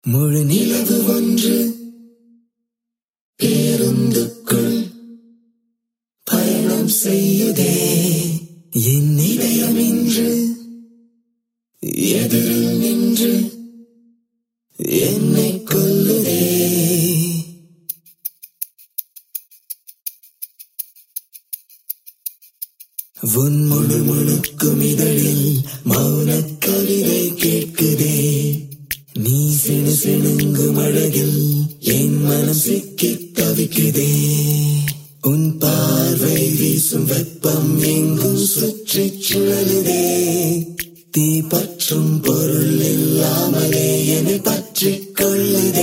முழு நிலவு ஒன்று பேருந்துக்குள் பயணம் செய்யுதே என் இதயம் இன்று எதிரில் நின்று என்னை கொல்லுதே உன் முழு முழுக்கும் இதழில் மௌனக் கவிதை கேட்குதே நீ சிணு சிணுங்கும் அழகில் என் மனம் சிக்கித் தவிக்குதே உன் பார்வை வீசும் வெப்பம் எங்கும் சுற்றிச் சுழலுதே தீ பற்றும் பொருள் இல்லாமலே என்னை பற்றிக் கொள்ளுதே